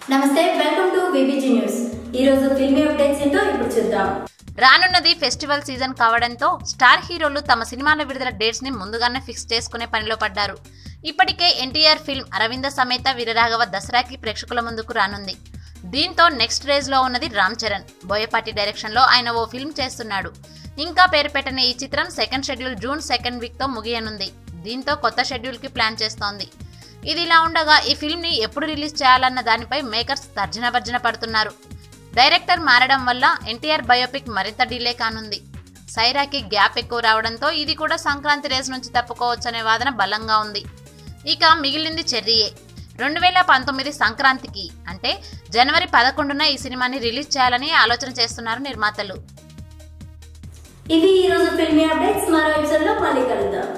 నమస్తే welcome to BBG news ఈ రోజు ఫిల్మీ అప్డేట్స్ ఏంటో ఇప్పుడు చూద్దాం రానున్నది ఫెస్టివల్ సీజన్ కావడంతో స్టార్ హీరోలు తమ సినిమాల విడుదల డేట్స్ ని ముందుగానే ఫిక్స్ చేసుకునే పనిలో పడ్డారు ఇప్పటికే ఎన్టీఆర్ ఫిల్మ్ అరవింద సమేత వీరరాఘవ దసరాకి ప్రేక్షకుల ముందుకు రానుంది దీంతో నెక్స్ట్ రేజ్ లో ఉన్నది రామ్ చరణ్ బోయపాటి డైరెక్షన్ లో ఆయన ఓ ఫిల్మ్ చేస్తున్నాడు ఇంకా పేరు పెట్టని ఈ చిత్రం second schedule June second week తో ముగియనుంది దీంతో కొత్త షెడ్యూల్ కి ప్లాన్ చేస్తోంది ఇది ఇలా ఉండగా ఈ ఫిల్మ్ ని ఎప్పుడు రిలీజ్ చేయాలన్న దానిపై మేకర్స్ తర్జన భర్జన పడుతున్నారు డైరెక్టర్ మారడం వల్ల ఎన్టీఆర్ బయోపిక్ మరింత డిలే కానుంది సైరాకి గ్యాప్ ఎక్కువ రావడంతో ఇది కూడా సంక్రాంతి రేస్ నుంచి తప్పుకోవచ్చనే వాదన బలంగా ఉంది ఇక మిగిలింది చెర్రీయే రెండు వేల పంతొమ్మిది సంక్రాంతికి అంటే జనవరి పదకొండున ఈ సినిమాని రిలీజ్ చేయాలని ఆలోచన చేస్తున్నారు నిర్మాతలు ఇవి ఈ రోజు ఫిల్మీ అప్డేట్స్ మరో